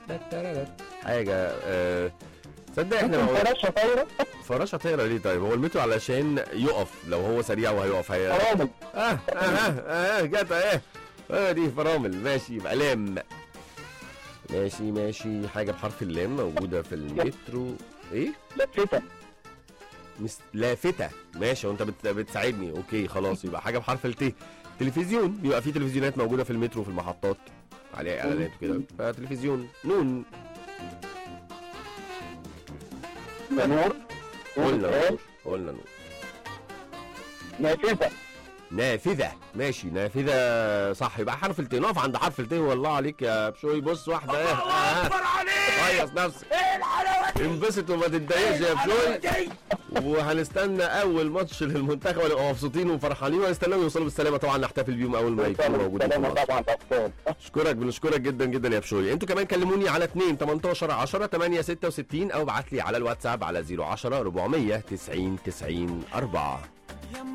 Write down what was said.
حاجه آه، تصدق احنا لو فراشة طايرة فراشه طايره ليه طيب هو المترو علشان يقف لو هو سريع وهيقف هي فرامل اه اه اه, آه جت اهي اه دي فرامل ماشي يبقى لام ماشي ماشي حاجه بحرف اللام موجوده في المترو ايه لفتة مس... لافته ماشي وانت بت... بتساعدني اوكي خلاص يبقى حاجه بحرف الت تلفزيون بيبقى في تلفزيونات موجوده في المترو وفي المحطات عليها اعلانات وكده فتلفزيون نون نور قلنا نور نور قلنا نور نافذة نافذة ماشي نافذة صح يبقى حرف الت نقف عند حرف الت والله عليك يا بشوي بص واحدة ايه آه. ريص نفسك انبسط وما تتضايقش يا بشوي وهنستنى اول ماتش للمنتخب ونبقى مبسوطين وفرحانين وهنستناهم يوصلوا بالسلامة طبعا نحتفل بيهم اول ما يكونوا موجودين في سلامة مصر طبعا الأطفال اشكرك بنشكرك جدا جدا يا بشوي انتوا كمان كلموني على 2 18 10 8 66 او ابعت لي على الواتساب على 010 490 90 4